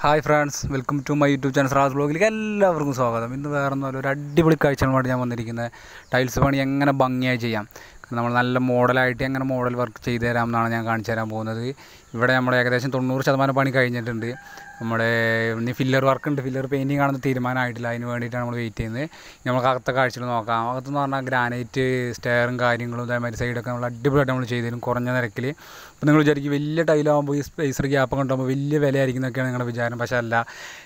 hi friends welcome to my YouTube channel Raz ബ്ലോഗിലേക്ക് എല്ലാവർക്കും സ്വാഗതം ഇന്ന് വേറെ ഒന്നുമല്ല ഒരു അടിപൊളി കാഴ്ചകളുമായിട്ട് ഞാൻ വന്നിരിക്കുന്നത് ടൈൽസ് പണി എങ്ങനെ ഭംഗിയായി ചെയ്യാം നമ്മൾ നല്ല മോഡലായിട്ട് എങ്ങനെ മോഡൽ വർക്ക് ചെയ്തു തരാം എന്നാണ് ഞാൻ കാണിച്ചു തരാൻ പോകുന്നത് ഇവിടെ നമ്മുടെ ഏകദേശം തൊണ്ണൂറ് ശതമാനം പണി കഴിഞ്ഞിട്ടുണ്ട് നമ്മുടെ ഇനി ഫില്ലർ വർക്ക് ഉണ്ട് ഫില്ലർ പെയിൻറ്റിങ് ആണെന്ന് തീരുമാനമായിട്ടില്ല അതിന് വേണ്ടിയിട്ടാണ് നമ്മൾ വെയിറ്റ് ചെയ്യുന്നത് ഇനി നമുക്ക് അകത്തെ കാഴ്ചകൾ നോക്കാം അകത്തെന്ന് പറഞ്ഞാൽ ഗ്രാനൈറ്റ് സ്റ്റെയറും കാര്യങ്ങളും അതേമാതിരി സൈഡൊക്കെ നമ്മൾ അടിപൊളിയായിട്ട് നമ്മൾ ചെയ്തു തരും കുറഞ്ഞ നിരക്കിൽ ഇപ്പോൾ നിങ്ങൾ വിചാരിക്കും വലിയ ടൈലാകുമ്പോൾ ഈ സ്പേസർ ഗ്യാപ്പ് കൊണ്ടുപോകുമ്പോൾ വലിയ വിലയായിരിക്കും എന്നൊക്കെയാണ് നിങ്ങളുടെ വിചാരം പക്ഷേ അല്ല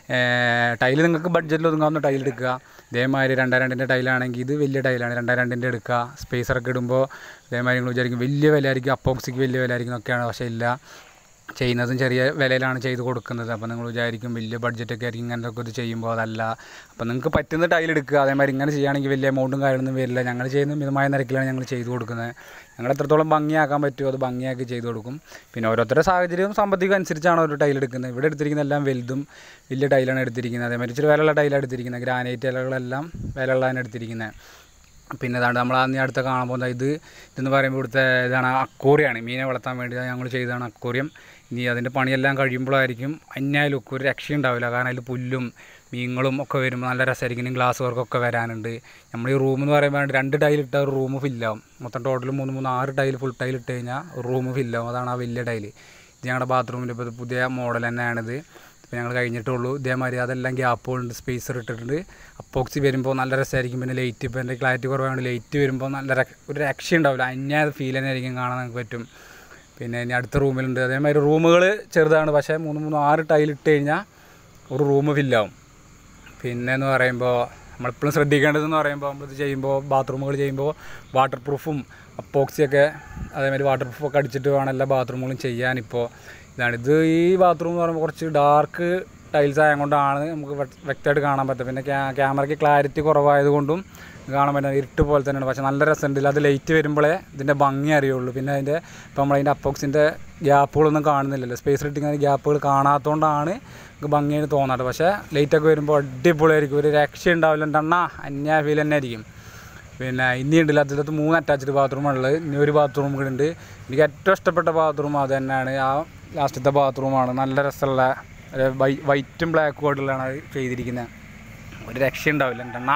ടൈൽ നിങ്ങൾക്ക് ബഡ്ജറ്റിൽ ഒതുങ്ങാവുന്ന ടൈൽ എടുക്കുക ഇതേമാതിരി രണ്ടായിരം രണ്ടിൻ്റെ ടൈലാണെങ്കിൽ ഇത് വലിയ ടൈലാണ് രണ്ടായിരം രണ്ടിൻ്റെ എടുക്കുക സ്പേസറൊക്കെ ഇടുമ്പോൾ ഇതേമാതിരി നിങ്ങൾ വിചാരിക്കും വലിയ വിലയായിരിക്കും അപ്പോക്സിക്ക് വലിയ വിലയായിരിക്കും എന്നൊക്കെയാണ് പക്ഷേ ഇല്ല ചെയ്യുന്നതും ചെറിയ വിലയിലാണ് ചെയ്ത് കൊടുക്കുന്നത് അപ്പോൾ നിങ്ങൾ വിചാരിക്കും വലിയ ബഡ്ജറ്റൊക്കെ ആയിരിക്കും ഇങ്ങനത്തെ ഇത് ചെയ്യുമ്പോൾ അതല്ല അപ്പോൾ നിങ്ങൾക്ക് പറ്റുന്ന ടൈൽ എടുക്കുക അതേമാതിരി ഇങ്ങനെ ചെയ്യുകയാണെങ്കിൽ വലിയ എമൗണ്ടും കാര്യങ്ങളൊന്നും വരില്ല ഞങ്ങൾ ചെയ്യുന്ന മിതമായ നിരക്കിലാണ് ഞങ്ങൾ ചെയ്ത് കൊടുക്കുന്നത് ഞങ്ങൾ എത്രത്തോളം ഭംഗിയാക്കാൻ പറ്റുമോ അത് ഭംഗിയാക്കി ചെയ്ത് കൊടുക്കും പിന്നെ ഓരോരുത്തരുടെ സാഹചര്യവും സാമ്പത്തികം അനുസരിച്ചാണ് ഒരു ടൈൽ എടുക്കുന്നത് ഇവിടെ എടുത്തിരിക്കുന്ന എല്ലാം വലുതും വലിയ ടൈലാണ് എടുത്തിരിക്കുന്നത് അതേമാതിരി ഇച്ചിരി വിലയുള്ള ടൈലാണ് എടുത്തിരിക്കുന്നത് ഗ്രാനൈറ്റ് ഇലകളെല്ലാം വിലയുള്ളതാണ് എടുത്തിരിക്കുന്നത് പിന്നെ ഇതാണ്ട് നമ്മൾ അന്ന് അടുത്ത കാണാൻ പോകുന്നത് ഇത് ഇതെന്ന് പറയുമ്പോൾ ഇവിടുത്തെ ഇതാണ് അക്കോറിയാണ് മീനെ വളർത്താൻ വേണ്ടി ഞങ്ങൾ ചെയ്തതാണ് അക്കോറിയം ഇനി അതിൻ്റെ പണിയെല്ലാം കഴിയുമ്പോഴായിരിക്കും അന്യായ ലുക്ക് ഒരു രക്ഷ ഉണ്ടാവില്ല കാരണം അതിൽ പുല്ലും മീനുകളും ഒക്കെ വരുമ്പോൾ നല്ല രസമായിരിക്കും ഇനി ഗ്ലാസ് വർക്കൊക്കെ വരാനുണ്ട് നമ്മൾ ഈ റൂം എന്ന് പറയുമ്പോൾ രണ്ട് ടൈൽ ഇട്ട ഒരു റൂം ഫില്ലാവും മൊത്തം ടോട്ടൽ മൂന്ന് മൂന്ന് ആറ് ടൈൽ ഫുൾ ടൈൽ ഇട്ട് കഴിഞ്ഞാൽ റൂം ഫില്ലാവും അതാണ് ആ വലിയ ടൈൽ ഇത് ഞങ്ങളുടെ ബാത്റൂമിൻ്റെ ഇപ്പോൾ പുതിയ മോഡൽ തന്നെയാണിത് ഇപ്പോൾ ഞങ്ങൾ കഴിഞ്ഞിട്ടുള്ളൂ ഇതേമാതിരി അതെല്ലാം ഗ്യാപ്പുകളുണ്ട് സ്പേസർ ഇട്ടിട്ടുണ്ട് അപ്പോക്സി വരുമ്പോൾ നല്ല രസമായിരിക്കും പിന്നെ ലൈറ്റ് ഇപ്പോൾ എൻ്റെ ക്ലാരിറ്റി കുറവായതുകൊണ്ട് ലൈറ്റ് വരുമ്പോൾ നല്ല ര- ഒരു രക്ഷ ഉണ്ടാവില്ല അന്യായ ഫീൽ തന്നെ ആയിരിക്കും കാണാൻ നമുക്ക് പറ്റും പിന്നെ ഇനി അടുത്ത റൂമിലുണ്ട് അതേമാതിരി റൂമുകൾ ചെറുതാണ് പക്ഷേ മൂന്ന് മൂന്ന് ആറ് ടൈൽ ഇട്ട് കഴിഞ്ഞാൽ ഒരു റൂം ഫില്ലാവും പിന്നെ എന്ന് പറയുമ്പോൾ നമ്മളെപ്പോഴും ശ്രദ്ധിക്കേണ്ടതെന്ന് പറയുമ്പോൾ നമ്മളിത് ചെയ്യുമ്പോൾ ബാത്റൂമുകൾ ചെയ്യുമ്പോൾ വാട്ടർ പ്രൂഫും അപ്പോക്സിയൊക്കെ അതേമാതിരി വാട്ടർ പ്രൂഫൊക്കെ അടിച്ചിട്ട് വേണം എല്ലാ ബാത്റൂമുകളും ചെയ്യാനിപ്പോൾ ഇതാണ് ഇത് ഈ ബാത്റൂം എന്ന് പറയുമ്പോൾ കുറച്ച് ഡാർക്ക് ടൈൽസ് ആയതുകൊണ്ടാണ് നമുക്ക് വ്യക്ത- വ്യക്തമായിട്ട് കാണാൻ പറ്റും പിന്നെ ക്യാ ക്യാമറയ്ക്ക് ക്ലാരിറ്റി കുറവായതുകൊണ്ടും കാണാൻ പറ്റുന്നത് ഇരുട്ട് പോലെ തന്നെയാണ് പക്ഷേ നല്ല രസമുണ്ട് അത് ലൈറ്റ് വരുമ്പോഴേ ഇതിൻ്റെ ഭംഗി അറിയുള്ളൂ പിന്നെ അതിൻ്റെ ഇപ്പോൾ നമ്മളതിൻ്റെ അപ്പോക്സിൻ്റെ ഗ്യാപ്പുകളൊന്നും കാണുന്നില്ലല്ലോ സ്പേസ് ഇട്ടിങ്ങനെ ഗ്യാപ്പുകൾ കാണാത്തതുകൊണ്ടാണ് നമുക്ക് ഭംഗിയായിട്ട് തോന്നാറ് പക്ഷേ ലൈറ്റൊക്കെ വരുമ്പോൾ അടിപൊളിയായിരിക്കും ഒരു രക്ഷ ഉണ്ടാവില്ല എന്തെണ്ണ അന്യ ഫീൽ തന്നെ ആയിരിക്കും പിന്നെ ഇനി ഉണ്ടല്ലോ അതിലകത്ത് മൂന്ന് അറ്റാച്ച്ഡ് ബാത്റൂമുള്ളത് ഇനി ഒരു ബാത്റൂം കൂടി ഉണ്ട് എനിക്ക് ഏറ്റവും ഇഷ്ടപ്പെട്ട ബാത്റൂം അത് തന്നെയാണ് ആ ലാസ്റ്റത്തെ ബാത്റൂമാണ് നല്ല രസമുള്ള ഒരു വൈ വൈറ്റും ബ്ലാക്കും ആയിട്ടുള്ളതാണ് അത് ചെയ്തിരിക്കുന്നത് ഒരു രക്ഷ ഉണ്ടാവില്ല എന്തെണ്ണ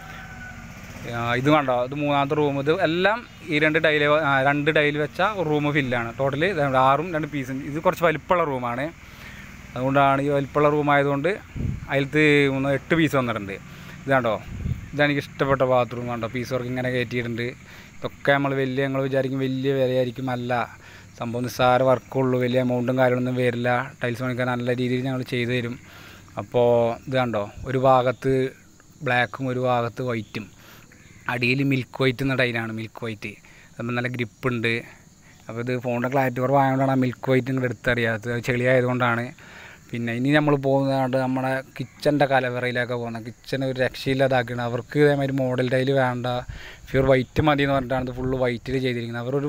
ആ, ഇത് കണ്ടോ ഇത് മൂന്നാമത്തെ റൂം ഇത് എല്ലാം ഈ രണ്ട് ടൈല് രണ്ട് ടൈല് വെച്ച റൂം ഫില്ലാണ് ടോട്ടല് ആറും രണ്ട് പീസും ഇത് കുറച്ച് വലിപ്പമുള്ള റൂമാണ് അതുകൊണ്ടാണ് ഈ വലിപ്പമുള്ള റൂം ആയതുകൊണ്ട് അതിലത്ത് മൂന്ന് എട്ട് പീസ് വന്നിട്ടുണ്ട് ഇതാണ്ടോ ഇതാണ് എനിക്ക് ഇഷ്ടപ്പെട്ട ബാത്റൂം കണ്ടോ പീസ് വർക്ക് ഇങ്ങനെ കയറ്റിയിട്ടുണ്ട് ഇതൊക്കെ നമ്മൾ വലിയ ഞങ്ങൾ വിചാരിക്കും വലിയ വിലയായിരിക്കും അല്ല സംഭവം നിസ്സാര വർക്കുള്ളൂ വലിയ എമൗണ്ടും കാര്യങ്ങളൊന്നും വരില്ല ടൈൽസ് പണിക്കാൻ നല്ല രീതിയിൽ ഞങ്ങൾ ചെയ്തു തരും അപ്പോൾ ഇത് കണ്ടോ ഒരു ഭാഗത്ത് ബ്ലാക്കും ഒരു ഭാഗത്ത് വൈറ്റും അടിയിൽ മിൽക്ക് വൈറ്റ് എന്ന ടൈലാണ് മിൽക്ക് വൈറ്റ് അതുമ്പോൾ നല്ല ഗ്രിപ്പ് ഉണ്ട് അപ്പോൾ ഇത് ഫോണിൻ്റെ ക്ലാരിറ്റി കുറവായതുകൊണ്ടാണ് ആ മിൽക്ക് വൈറ്റ് ഇങ്ങോട്ട് എടുത്തറിയാത്തത് അത് ചെളിയായതുകൊണ്ടാണ് പിന്നെ ഇനി നമ്മൾ പോകുന്നതാണ്ട് നമ്മുടെ കിച്ചൻ്റെ കലവറയിലൊക്കെ പോകുന്നത് കിച്ചൺ ഒരു രക്ഷയില്ലാതാക്കുകയാണ് അവർക്ക് ഇതേമാതിരി മോഡൽ ടൈൽ വേണ്ട പ്യൂർ വൈറ്റ് മതി എന്ന് പറഞ്ഞിട്ടാണ് ഇത് ഫുള്ള് വൈറ്റിൽ ചെയ്തിരിക്കുന്നത് അവരൊരു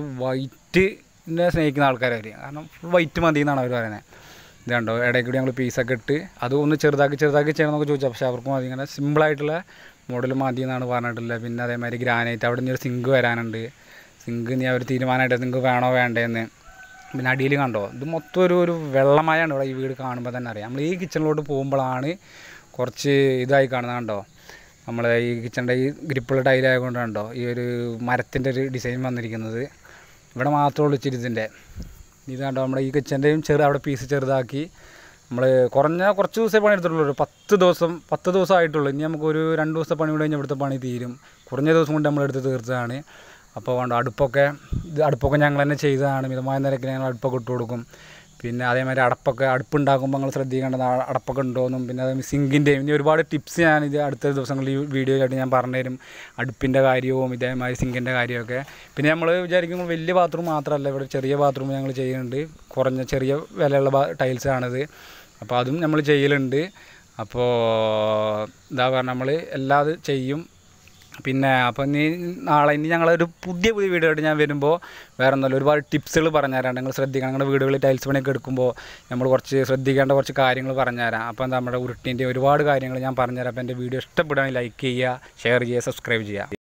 വൈറ്റിനെ സ്നേഹിക്കുന്ന ആൾക്കാരവർ കാരണം ഫുൾ വൈറ്റ് മതി എന്നാണ് അവർ പറയുന്നത് ഇത് കണ്ടോ ഇടയിൽ കൂടി ഞങ്ങൾ പീസൊക്കെ ഇട്ട് അത് ഒന്ന് ചെറുതാക്കി ചെറുതാക്കി ചെയ്യണമെന്നൊക്കെ ചോദിച്ചു പക്ഷേ അവർക്ക് മതി ഇങ്ങനെ സിമ്പിളായിട്ടുള്ള മോഡൽ മതി എന്നാണ് പറഞ്ഞിട്ടുള്ളത് പിന്നെ അതേമാതിരി ഗ്രാനൈറ്റ് അവിടെ നിന്ന് ഒരു സിങ്ക് വരാനുണ്ട് സിങ്ക് നീ അവർ തീരുമാനമായിട്ട് സിങ്ക് വേണോ വേണ്ടേന്ന് പിന്നെ അടിയിൽ കണ്ടോ ഇത് മൊത്തം ഒരു ഒരു വെള്ളമയാണ് ഇവിടെ ഈ വീട് കാണുമ്പോൾ തന്നെ അറിയാം നമ്മൾ ഈ കിച്ചണിലോട്ട് പോകുമ്പോഴാണ് കുറച്ച് ഇതായി കാണുന്നത് കണ്ടോ നമ്മൾ ഈ കിച്ചണിൻ്റെ ഈ ഗ്രിപ്പുള്ള ടൈലായതുകൊണ്ട് കണ്ടോ ഈ ഒരു മരത്തിൻ്റെ ഒരു ഡിസൈൻ വന്നിരിക്കുന്നത് ഇവിടെ മാത്രമേ ഉള്ളൂ ഇച്ചിരി ഇതിൻ്റെ ഇത് കണ്ടോ നമ്മുടെ ഈ കിച്ചൻ്റെയും ചെറു അവിടെ പീസ് ചെറുതാക്കി നമ്മൾ കുറഞ്ഞ കുറച്ച് ദിവസമേ പണി എടുത്തിട്ടുള്ളൂ ഒരു പത്ത് ദിവസം പത്ത് ദിവസം ആയിട്ടുള്ളൂ ഇനി നമുക്കൊരു രണ്ട് ദിവസത്തെ പണി കൂടെ കഴിഞ്ഞാൽ ഇവിടുത്തെ പണി തീരും കുറഞ്ഞ ദിവസം കൊണ്ട് നമ്മളെടുത്ത് തീർത്തതാണ് അപ്പോൾ കണ്ടോ അടുപ്പൊക്കെ ഇത് അടുപ്പൊക്കെ ഞങ്ങൾ തന്നെ ചെയ്തതാണ് മിതമായ നിരക്കിൽ ഞങ്ങൾ അടുപ്പൊക്കെ ഇട്ട് കൊടുക്കും പിന്നെ അതേമാതിരി അടപ്പൊക്കെ അടുപ്പുണ്ടാക്കുമ്പോൾ നിങ്ങൾ ശ്രദ്ധിക്കേണ്ടത് ആ അടപ്പൊക്കെ ഉണ്ടോയെന്നും പിന്നെ അതേ സിങ്കിൻ്റെയും ഇനി ഒരുപാട് ടിപ്സ് ഞാൻ ഇത് അടുത്ത ദിവസങ്ങളിൽ ഈ വീഡിയോയിലായിട്ട് ഞാൻ പറഞ്ഞുതരും അടുപ്പിൻ്റെ കാര്യവും ഇതേമാതിരി സിങ്കിൻ്റെ കാര്യമൊക്കെ പിന്നെ നമ്മൾ വിചാരിക്കുമ്പോൾ വലിയ ബാത്റൂം മാത്രമല്ല ഇവിടെ ചെറിയ ബാത്റൂം ഞങ്ങൾ ചെയ്യുന്നുണ്ട് കുറഞ്ഞ ചെറിയ വിലയുള്ള ബാ ടൈൽസാണിത് അപ്പോൾ അതും നമ്മൾ ചെയ്യലുണ്ട് അപ്പോൾ എന്താ പറയുക നമ്മൾ എല്ലാം അത് ചെയ്യും പിന്നെ അപ്പോൾ ഇനി നാളെ ഇനി ഞങ്ങളൊരു പുതിയ പുതിയ വീഡിയോ ആയിട്ട് ഞാൻ വരുമ്പോൾ വേറെ ഒന്നുമില്ല ഒരുപാട് ടിപ്സുകൾ പറഞ്ഞുതരാം നിങ്ങൾ ശ്രദ്ധിക്കണം നിങ്ങളുടെ വീടുകളിൽ ടൈൽസ് പണിയൊക്കെ എടുക്കുമ്പോൾ നമ്മൾ കുറച്ച് ശ്രദ്ധിക്കേണ്ട കുറച്ച് കാര്യങ്ങൾ പറഞ്ഞുതരാം അപ്പോൾ എന്താ നമ്മുടെ ഉരുട്ടിൻ്റെ ഒരുപാട് കാര്യങ്ങൾ ഞാൻ പറഞ്ഞുതരാം അപ്പോൾ എൻ്റെ വീഡിയോ ഇഷ്ടപ്പെടുകയാണെങ്കിൽ ലൈക്ക് ചെയ്യുക ഷെയർ ചെയ്യുക സബ്സ്ക്രൈബ് ചെയ്യുക